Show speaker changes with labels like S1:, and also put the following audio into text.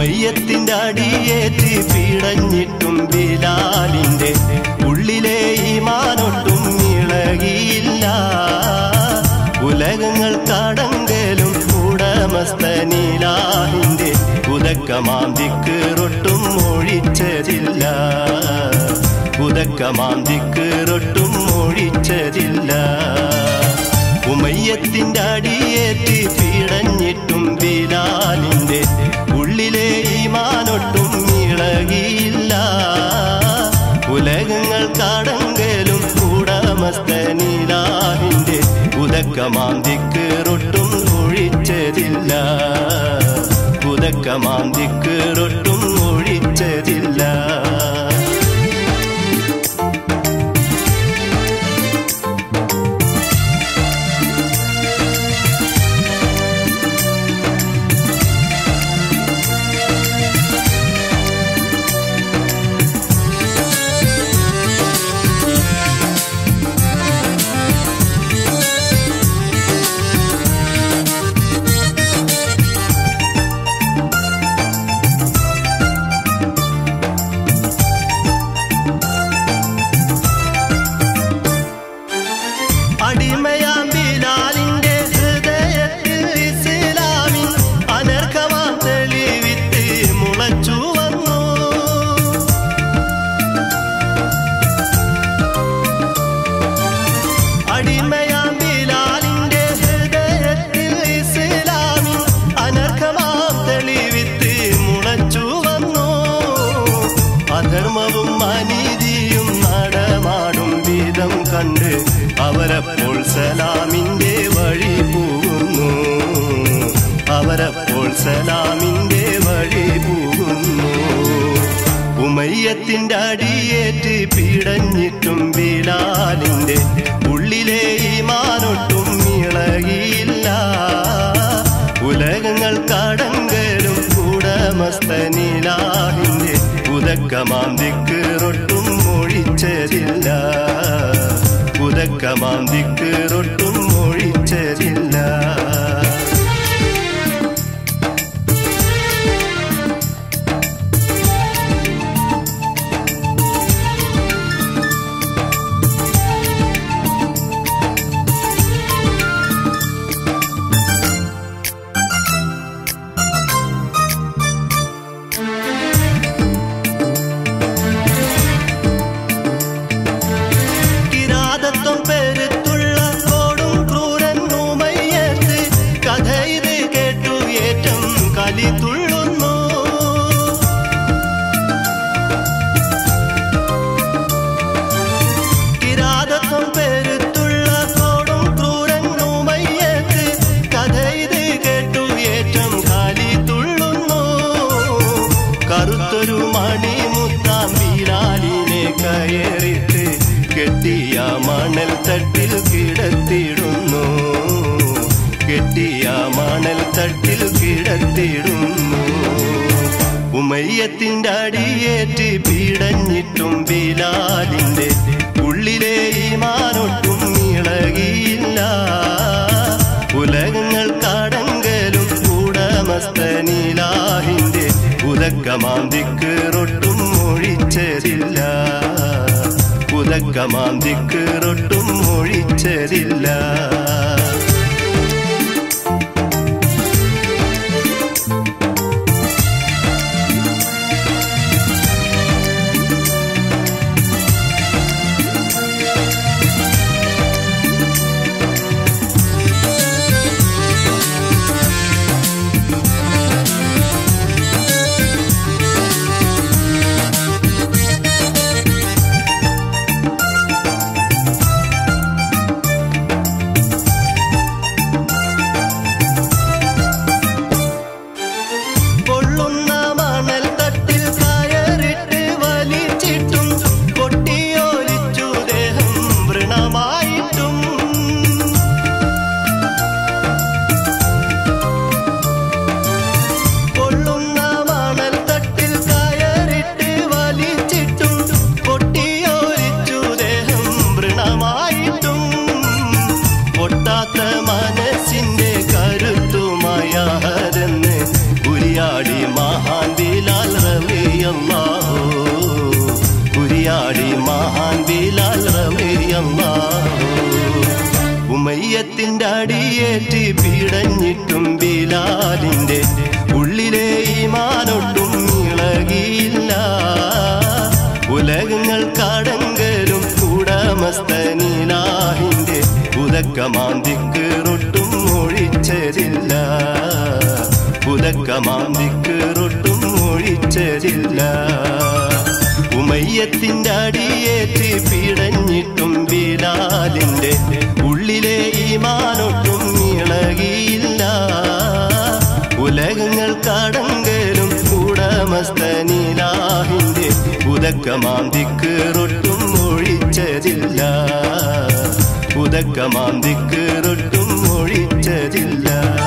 S1: ഉമയ്യത്തിന്റെ അടിയേറ്റ് പിടഞ്ഞിട്ടും ബിലാലിന്റെ ഉള്ളിലെ ഈമാനൊട്ടും ഇളകിയില്ല ഉലകങ്ങൾ കടങ്കലും ഉടമസ്ഥനിലാഹിന്റെ ഉദക്കമാന്തിക്കീറൊട്ടും ഒഴിച്ചതില്ല ഉദക്കമാന്തിക്കീറൊട്ടും ഒഴിച്ചതില്ല ഉമയ്യത്തിന്റെ അടിയേറ്റ് പിടഞ്ഞിട്ടും ബിലാലിന്റെ ഉള്ളിലെ ഈമാനൊട്ടും ഇളകിയില്ല ഉലകങ്ങൾ കടങ്കലും ഉടമസ്ഥനിലാഹിന്റെ ഉദക്കമാന്തിക്കീറൊട്ടും ഒഴിച്ചതില്ല ഉദക്കമാന്തിക്കീറൊട്ടും ഒഴിച്ചതില്ല അടിമയാം ബിലാലിന്റെ ഹൃദയത്തിൽ ഇസ്ലാമിൻ അനർഘമാം തെളിവിത്ത് മുളച്ചു വന്നു അടിമയാം ബിലാലിന്റെ ഹൃദയത്തിൽ ഇസ്ലാമിൻ അനർഘമാം തെളിവിത്ത് മുളച്ചു വന്നു അധർമ്മവും അനീതിയും നടമാടും വിധം കണ്ട് അവരപ്പോൾ സലാമിന്റെ വഴി പോകുന്നു അവരപ്പോൾ സലാമിന്റെ വഴി പോകുന്നു ഉമയ്യത്തിന്റെ അടിയേറ്റ് പിടഞ്ഞിട്ടും ബിലാലിന്റെ ഉള്ളിലെ ഈമാനൊട്ടും ഇളകിയില്ല ഉലകങ്ങൾ കടങ്കലും ഉടമസ്ഥനിലാഹിന്റെ ഉദക്കമാന്തിക്കീറൊട്ടും ഒഴിച്ചതില്ല ഉദക്കമാന്തിക്കീറൊട്ടും ഒഴിച്ചതില്ല കിരാതത്വം പെരുത്തുള്ള കോടും ക്രൂരൻ ഉമയ്യത്ത് കഥ ഇത് കേട്ടു ഏറ്റം കലി തുള്ളുന്നു കിരാതത്വം പെരുത്തുള്ള കോടും ക്രൂരൻ ഉമയ്യത്ത് കഥ ഇത് കേട്ടു ഏറ്റം കലി തുള്ളുന്നു കറുത്തൊരു മണിമുത്താം ബിലാലിനെ കയറിട്ട് കെട്ടിയ മണൽ തട്ടിൽ കിടത്തിടുന്നു കെട്ടിയ മണൽ തട്ടിൽ കിടത്തിടുന്നു ഉമയ്യത്തിന്റെ അടിയേറ്റ് പിടഞ്ഞിട്ടും ബിലാലിന്റെ ഉള്ളിലെ ഈമാനൊട്ടും ഇളകിയില്ല ഉലകങ്ങൾ കടങ്കലും ഉടമസ്ഥനിലാഹിന്റെ ഉദക്കമാന്തിക്കീറൊട്ടും ഒഴിച്ചതില്ല ഉദക്കമാന്തിക്കീറൊട്ടും ഒഴിച്ചതില്ല കുരിയാടി മഹാൻ ബിലാൽ റളിയല്ലാഹു കുരിയാടി മഹാൻ ബിലാൽ റളിയല്ലാഹു ഉമയ്യത്തിന്റെ അടിയേറ്റ് പീടഞ്ഞിട്ടും ബിലാലിന്റെ ഉള്ളിലെ ഈമാനൊട്ടും ഇളകിയില്ല ഉലകങ്ങൾ കടങ്കലും ഉടമസ്ഥനിലാഹിന്റെ ഉദക്കമാന്തിക്കറൊട്ടും ഒഴിച്ചതില്ല ഉദക്കമാന്തിക്കറൊട്ടും ഒഴിച്ചതില്ല ഉമയ്യത്തിന്റെ അടിയേറ്റ് പിടഞ്ഞിട്ടും ബിലാലിന്റെ ഉള്ളിലെ ഈമാനൊട്ടും ഇളകിയില്ല ഉലകങ്ങൾ കടങ്കലും ഉടമസ്ഥനിലാഹിന്റെ ഉദക്കമാന്തിക്കറൊട്ടും ഒഴിച്ചതില്ല ഉദക്കമാന്തിക്കറൊട്ടും ഒഴിച്ചതില്ല